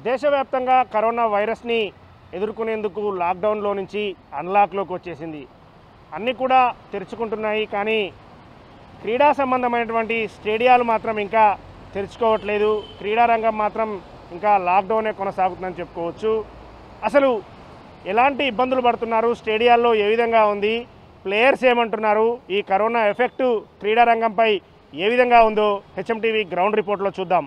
దేశవ్యాప్తంగా కరోనా వైరస్ని ఎదుర్కొనేందుకు లాక్డౌన్లో నుంచి అన్లాక్లోకి వచ్చేసింది అన్నీ కూడా తెరుచుకుంటున్నాయి కానీ క్రీడా సంబంధమైనటువంటి స్టేడియాలు మాత్రం ఇంకా తెరుచుకోవట్లేదు క్రీడా రంగం మాత్రం ఇంకా లాక్డౌనే కొనసాగుతుందని చెప్పుకోవచ్చు అసలు ఎలాంటి ఇబ్బందులు పడుతున్నారు స్టేడియాల్లో ఏ విధంగా ఉంది ప్లేయర్స్ ఏమంటున్నారు ఈ కరోనా ఎఫెక్టు క్రీడా రంగంపై ఏ విధంగా ఉందో హెచ్ఎంటీవీ గ్రౌండ్ రిపోర్ట్లో చూద్దాం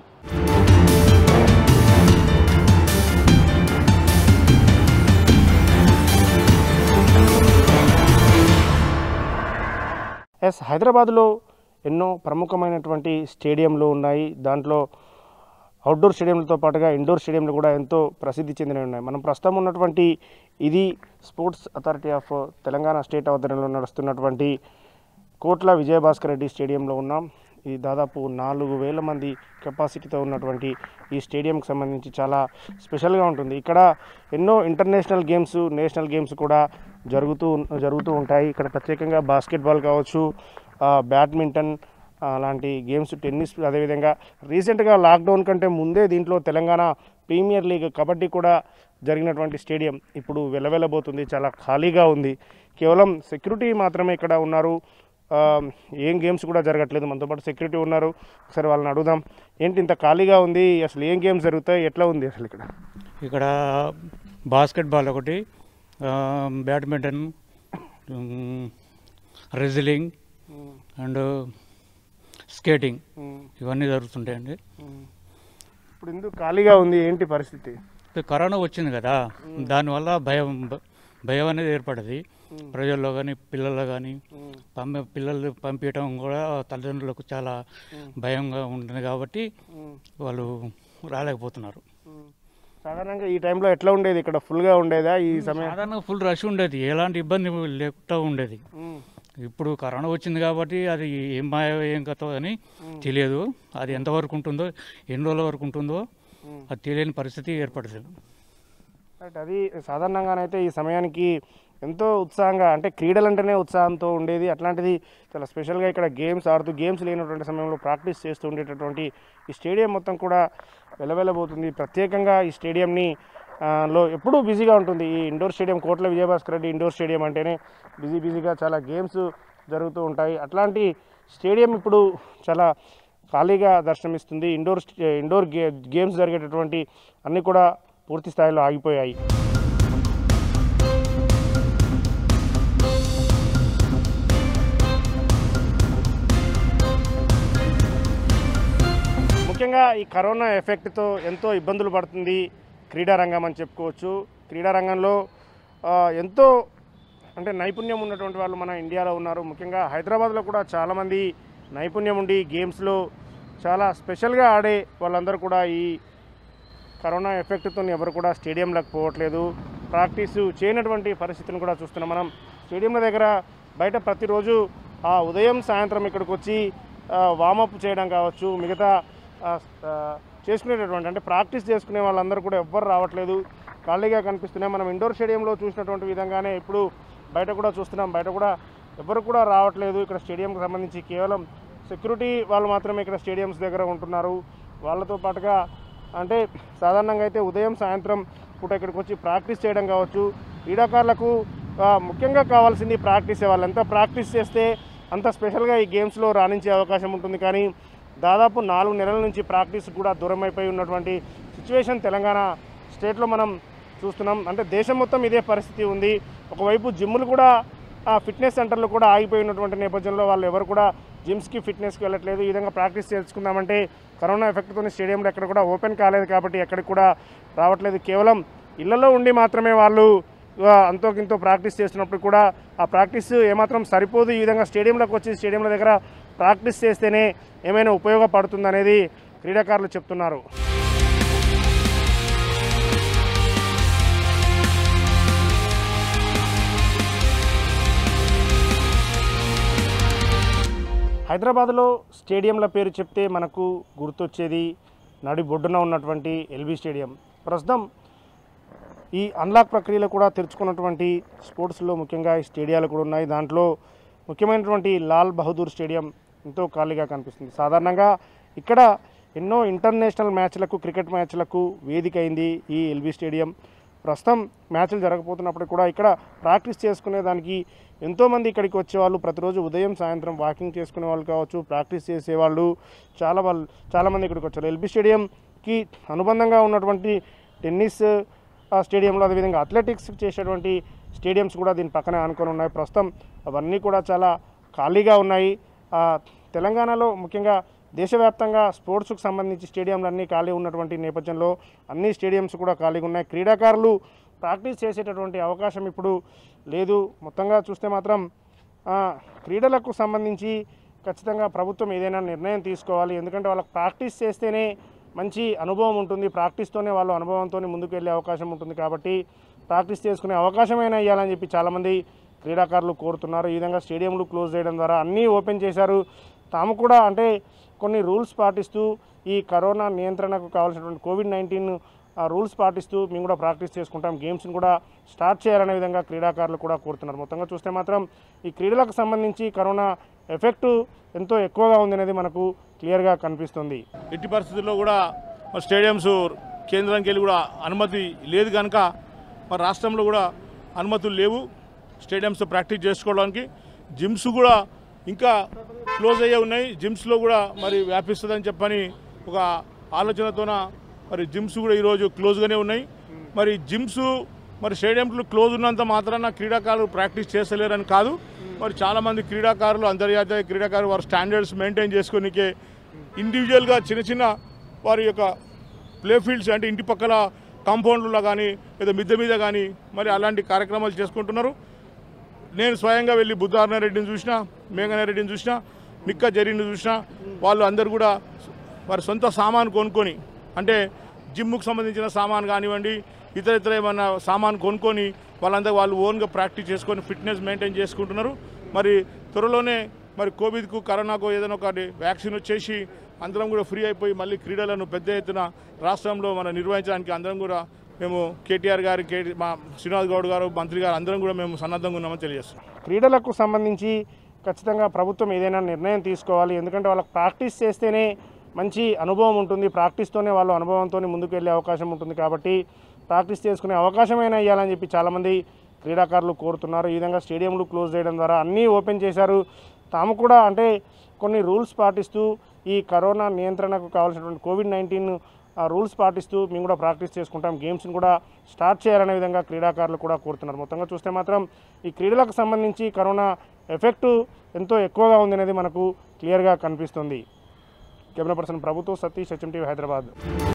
ఎస్ హైదరాబాద్లో ఎన్నో ప్రముఖమైనటువంటి స్టేడియంలు ఉన్నాయి దాంట్లో అవుట్డోర్ స్టేడియంలతో పాటుగా ఇండోర్ స్టేడియంలు కూడా ఎంతో ప్రసిద్ధి చెందినవి ఉన్నాయి మనం ప్రస్తుతం ఉన్నటువంటి ఇది sports authority of Telangana state ఆధ్వర్యంలో నడుస్తున్నటువంటి కోట్ల విజయభాస్కర్ రెడ్డి స్టేడియంలో ఉన్నాం ఇది దాదాపు నాలుగు వేల మంది కెపాసిటీతో ఉన్నటువంటి ఈ స్టేడియంకి సంబంధించి చాలా స్పెషల్గా ఉంటుంది ఇక్కడ ఎన్నో ఇంటర్నేషనల్ గేమ్స్ నేషనల్ గేమ్స్ కూడా జరుగుతూ జరుగుతూ ఉంటాయి ఇక్కడ ప్రత్యేకంగా బాస్కెట్బాల్ కావచ్చు ఆ, బ్యాడ్మింటన్ ఆ, అలాంటి గేమ్స్ టెన్నిస్ అదేవిధంగా రీసెంట్గా లాక్డౌన్ కంటే ముందే దీంట్లో తెలంగాణ ప్రీమియర్ లీగ్ కబడ్డీ కూడా జరిగినటువంటి స్టేడియం ఇప్పుడు వెలవెలబోతుంది చాలా ఖాళీగా ఉంది కేవలం సెక్యూరిటీ మాత్రమే ఇక్కడ ఉన్నారు ఆ, ఏం గేమ్స్ కూడా జరగట్లేదు మనతో పాటు సెక్యూరిటీ ఉన్నారు ఒకసారి వాళ్ళని అడుగుదాం ఏంటి ఇంత ఖాళీగా ఉంది అసలు ఏం గేమ్స్ జరుగుతాయి ఎట్లా ఉంది అసలు ఇక్కడ ఇక్కడ బాస్కెట్బాల్ ఒకటి ఆ, badminton um, wrestling and skating ఇవన్నీ జరుగుతుంటాయండి ఇప్పుడు ఎందుకు ఖాళీగా ఉంది ఏంటి పరిస్థితి ఇప్పుడు కరోనా వచ్చింది కదా దానివల్ల భయం భయం అనేది ఏర్పడింది ప్రజల్లో కానీ పిల్లల్లో కానీ పంప పిల్లలు పంపించడం కూడా తల్లిదండ్రులకు చాలా భయంగా ఉంటుంది కాబట్టి వాళ్ళు రాలేకపోతున్నారు సాధారణంగా ఈ టైంలో ఎట్లా ఉండేది ఇక్కడ ఫుల్గా ఉండేదా ఈ సమయం సాధారణంగా ఫుల్ రష్ ఉండేది ఎలాంటి ఇబ్బంది లేకుండా ఉండేది ఉమ్, ఇప్పుడు కరోనా వచ్చింది కాబట్టి అది ఏం మాయ ఏం కథ అని తెలియదు అది ఎంతవరకు ఉంటుందో ఎన్ని రోజుల వరకు ఉంటుందో ఉమ్. అది తెలియని పరిస్థితి ఏర్పడుతుంది రైట్ అది సాధారణంగానైతే ఈ సమయానికి ఎంతో ఉత్సాహంగా అంటే క్రీడలు అంటేనే ఉత్సాహంతో ఉండేది అట్లాంటిది చాలా స్పెషల్గా ఇక్కడ గేమ్స్ ఆడుతూ గేమ్స్ లేనటువంటి సమయంలో ప్రాక్టీస్ చేస్తూ ఉండేటటువంటి ఈ స్టేడియం మొత్తం కూడా వెలవెలబోతుంది ప్రత్యేకంగా ఈ స్టేడియంని ఆ, లో ఎప్పుడూ బిజీగా ఉంటుంది ఈ indoor stadium Kotla Vijayabhaskar Reddy indoor stadium అంటేనే బిజీ బిజీగా చాలా గేమ్స్ జరుగుతూ ఉంటాయి అట్లాంటి స్టేడియం ఇప్పుడు చాలా ఖాళీగా దర్శనమిస్తుంది ఇండోర్ స్టే- ఇండోర్ గే గేమ్స్ జరిగేటటువంటి అన్నీ కూడా పూర్తి స్థాయిలో ఆగిపోయాయి ముఖ్యంగా ఈ కరోనా ఎఫెక్ట్తో ఎంతో ఇబ్బందులు పడుతుంది క్రీడా రంగం అని చెప్పుకోవచ్చు క్రీడా రంగంలో ఆ, ఎంతో అంటే నైపుణ్యం ఉన్నటువంటి వాళ్ళు మన ఇండియాలో ఉన్నారు ముఖ్యంగా హైదరాబాద్లో కూడా చాలామంది నైపుణ్యం ఉండి గేమ్స్లో చాలా స్పెషల్గా ఆడే వాళ్ళందరూ కూడా ఈ కరోనా ఎఫెక్ట్తో ఎవరు కూడా స్టేడియంలకు పోవట్లేదు ప్రాక్టీసు చేయనటువంటి పరిస్థితిని కూడా చూస్తున్నాం మనం స్టేడియంల దగ్గర బయట ప్రతిరోజు ఆ ఉదయం సాయంత్రం ఇక్కడికి వచ్చి వామప్ చేయడం కావచ్చు మిగతా ఆ, ఆ, చేసుకునేటటువంటి అంటే ప్రాక్టీస్ చేసుకునే వాళ్ళందరూ కూడా ఎవ్వరు రావట్లేదు ఖాళీగా కనిపిస్తున్నాయి మనం ఇండోర్ స్టేడియంలో చూసినటువంటి విధంగానే ఇప్పుడు బయట కూడా చూస్తున్నాం బయట కూడా ఎవరు కూడా రావట్లేదు ఇక్కడ స్టేడియంకి సంబంధించి కేవలం సెక్యూరిటీ వాళ్ళు మాత్రమే ఇక్కడ స్టేడియంస్ దగ్గర ఉంటున్నారు వాళ్ళతో పాటుగా అంటే సాధారణంగా అయితే ఉదయం సాయంత్రం పూట ఇక్కడికి వచ్చి ప్రాక్టీస్ చేయడం కావచ్చు క్రీడాకారులకు ఆ, ముఖ్యంగా కావాల్సింది ప్రాక్టీస్ వాళ్ళు ఎంత ప్రాక్టీస్ చేస్తే అంత స్పెషల్గా ఈ గేమ్స్లో రాణించే అవకాశం ఉంటుంది కానీ దాదాపు నాలుగు నెలల నుంచి ప్రాక్టీస్ కూడా దూరం అయిపోయి ఉన్నటువంటి సిచ్యువేషన్ తెలంగాణ స్టేట్లో మనం చూస్తున్నాం అంటే దేశం మొత్తం ఇదే పరిస్థితి ఉంది ఒకవైపు జిమ్లు కూడా ఆ ఫిట్నెస్ సెంటర్లు కూడా ఆగిపోయి ఉన్నటువంటి నేపథ్యంలో వాళ్ళు ఎవరు కూడా జిమ్స్కి ఫిట్నెస్కి వెళ్ళట్లేదు ఈ విధంగా ప్రాక్టీస్ చేసుకుందామంటే కరోనా ఎఫెక్ట్తో స్టేడియంలో ఎక్కడ కూడా ఓపెన్ కాలేదు కాబట్టి ఎక్కడికి కూడా రావట్లేదు కేవలం ఇళ్లలో ఉండి మాత్రమే వాళ్ళు ఆ, అంతో ఇంతో ప్రాక్టీస్ చేస్తున్నప్పుడు కూడా ఆ ప్రాక్టీస్ ఏమాత్రం సరిపోదు ఈ విధంగా స్టేడియంలోకి వచ్చి స్టేడియంల దగ్గర ప్రాక్టీస్ చేస్తేనే ఏమైనా ఉపయోగపడుతుందనేది క్రీడాకారులు చెప్తున్నారు హైదరాబాద్లో స్టేడియంల పేరు చెప్తే మనకు గుర్తొచ్చేది నడి బొడ్డున ఉన్నటువంటి ఎల్బీ స్టేడియం ప్రస్తుతం ఈ అన్లాక్ ప్రక్రియలో కూడా తెరుచుకున్నటువంటి స్పోర్ట్స్లో ముఖ్యంగా ఈ స్టేడియాలు కూడా ఉన్నాయి దాంట్లో ముఖ్యమైనటువంటి లాల్ బహదూర్ స్టేడియం ఎంతో ఖాళీగా కనిపిస్తుంది సాధారణంగా ఇక్కడ ఎన్నో ఇంటర్నేషనల్ మ్యాచ్లకు క్రికెట్ మ్యాచ్లకు వేదిక అయింది ఈ ఎల్బీ స్టేడియం ప్రస్తుతం మ్యాచ్లు జరగబోతున్నప్పుడు కూడా ఇక్కడ ప్రాక్టీస్ చేసుకునే దానికి ఎంతోమంది ఇక్కడికి వచ్చేవాళ్ళు ప్రతిరోజు ఉదయం సాయంత్రం వాకింగ్ చేసుకునే వాళ్ళు కావచ్చు ప్రాక్టీస్ చేసేవాళ్ళు చాలా వాళ్ళు చాలామంది ఇక్కడికి వచ్చారు ఎల్బీ స్టేడియంకి అనుబంధంగా ఉన్నటువంటి టెన్నిస్ ఆ స్టేడియంలో అదేవిధంగా అథ్లెటిక్స్ చేసేటువంటి స్టేడియంస్ కూడా దీని పక్కనే ఆనుకొని ఉన్నాయి ప్రస్తుతం అవన్నీ కూడా చాలా ఖాళీగా ఉన్నాయి ఆ, తెలంగాణలో ముఖ్యంగా దేశవ్యాప్తంగా స్పోర్ట్స్కు సంబంధించి స్టేడియంలు అన్నీ ఖాళీ ఉన్నటువంటి నేపథ్యంలో అన్ని స్టేడియంస్ కూడా ఖాళీగా ఉన్నాయి క్రీడాకారులు ప్రాక్టీస్ చేసేటటువంటి అవకాశం ఇప్పుడు లేదు మొత్తంగా చూస్తే మాత్రం ఆ, క్రీడలకు సంబంధించి ఖచ్చితంగా ప్రభుత్వం ఏదైనా నిర్ణయం తీసుకోవాలి ఎందుకంటే వాళ్ళకి ప్రాక్టీస్ చేస్తేనే మంచి అనుభవం ఉంటుంది ప్రాక్టీస్తోనే వాళ్ళు అనుభవంతో ముందుకు వెళ్ళే అవకాశం ఉంటుంది కాబట్టి ప్రాక్టీస్ చేసుకునే అవకాశమైనా ఇవ్వాలని చెప్పి చాలామంది క్రీడాకారులు కోరుతున్నారు ఈ విధంగా స్టేడియంలు క్లోజ్ చేయడం ద్వారా అన్నీ ఓపెన్ చేశారు తాము కూడా అంటే కొన్ని రూల్స్ పాటిస్తూ ఈ కరోనా నియంత్రణకు కావాల్సినటువంటి కోవిడ్ నైన్టీన్ రూల్స్ పాటిస్తూ మేము కూడా ప్రాక్టీస్ చేసుకుంటాం గేమ్స్ని కూడా స్టార్ట్ చేయాలనే విధంగా క్రీడాకారులు కూడా కోరుతున్నారు మొత్తంగా చూస్తే మాత్రం ఈ క్రీడలకు సంబంధించి కరోనా ఎఫెక్టు ఎంతో ఎక్కువగా ఉంది అనేది మనకు క్లియర్గా కనిపిస్తుంది ఎట్టి పరిస్థితుల్లో కూడా మరి స్టేడియంస్ కేంద్రానికి వెళ్ళి కూడా అనుమతి లేదు కనుక మరి రాష్ట్రంలో కూడా అనుమతులు లేవు స్టేడియంస్ ప్రాక్టీస్ చేసుకోవడానికి జిమ్స్ కూడా ఇంకా క్లోజ్ అయ్యే ఉన్నాయి జిమ్స్లో కూడా మరి వ్యాపిస్తుందని చెప్పని ఒక ఆలోచనతోన మరి జిమ్స్ కూడా ఈరోజు క్లోజ్గానే ఉన్నాయి మరి జిమ్స్ మరి స్టేడియంలు క్లోజ్ ఉన్నంత మాత్రాన క్రీడాకారులు ప్రాక్టీస్ చేస్తలేరని కాదు మరి చాలామంది క్రీడాకారులు అంతర్జాతీయ క్రీడాకారులు వారి స్టాండర్డ్స్ మెయింటైన్ చేసుకోనికే ఇండివిజువల్గా చిన్న చిన్న వారి యొక్క ప్లే ఫీల్డ్స్ అంటే ఇంటి పక్కల కాంపౌండ్లలో కానీ లేదా మిద్దె మీద కానీ మరి అలాంటి కార్యక్రమాలు చేసుకుంటున్నారు నేను స్వయంగా వెళ్ళి బుద్ధారణ రెడ్డిని చూసిన మేఘన రెడ్డిని చూసిన నిక్క జరీని చూసిన వాళ్ళు అందరు కూడా వారి సొంత సామాన్ కొనుక్కొని అంటే జిమ్కి సంబంధించిన సామాన్ కానివ్వండి ఇతర ఇతర ఏమన్నా సామాన్ కొనుక్కొని వాళ్ళందరూ వాళ్ళు ఓన్గా ప్రాక్టీస్ చేసుకొని ఫిట్నెస్ మెయింటైన్ చేసుకుంటున్నారు మరి త్వరలోనే మరి కోవిడ్కు కరోనాకు ఏదైనా ఒకటి వ్యాక్సిన్ వచ్చేసి అందరం కూడా ఫ్రీ అయిపోయి మళ్ళీ క్రీడలను పెద్ద ఎత్తున రాష్ట్రంలో మనం నిర్వహించడానికి అందరం కూడా మేము కేటీఆర్ గారి కే మా శ్రీనివాస్ గౌడ్ గారు మంత్రి గారు అందరం కూడా మేము సన్నద్ధంగా ఉన్నామని తెలియజేస్తున్నాం క్రీడలకు సంబంధించి ఖచ్చితంగా ప్రభుత్వం ఏదైనా నిర్ణయం తీసుకోవాలి ఎందుకంటే వాళ్ళకి ప్రాక్టీస్ చేస్తేనే మంచి అనుభవం ఉంటుంది ప్రాక్టీస్తోనే వాళ్ళు అనుభవంతో ముందుకు వెళ్ళే అవకాశం ఉంటుంది కాబట్టి ప్రాక్టీస్ చేసుకునే అవకాశమైనా ఇవ్వాలని చెప్పి చాలామంది క్రీడాకారులు కోరుతున్నారు ఈ విధంగా స్టేడియంలు క్లోజ్ చేయడం ద్వారా అన్నీ ఓపెన్ చేశారు తాము కూడా అంటే కొన్ని రూల్స్ పాటిస్తూ ఈ కరోనా నియంత్రణకు కావాల్సినటువంటి కోవిడ్ నైన్టీన్ రూల్స్ పాటిస్తూ మేము కూడా ప్రాక్టీస్ చేసుకుంటాం గేమ్స్ని కూడా స్టార్ట్ చేయాలనే విధంగా క్రీడాకారులు కూడా కోరుతున్నారు మొత్తంగా చూస్తే మాత్రం ఈ క్రీడలకు సంబంధించి కరోనా ఎఫెక్టు ఎంతో ఎక్కువగా ఉంది అనేది మనకు క్లియర్గా కనిపిస్తుంది కెమెరా పర్సన్ ప్రభుత్వ సతీష్ హెచ్ఎంటీవీ హైదరాబాద్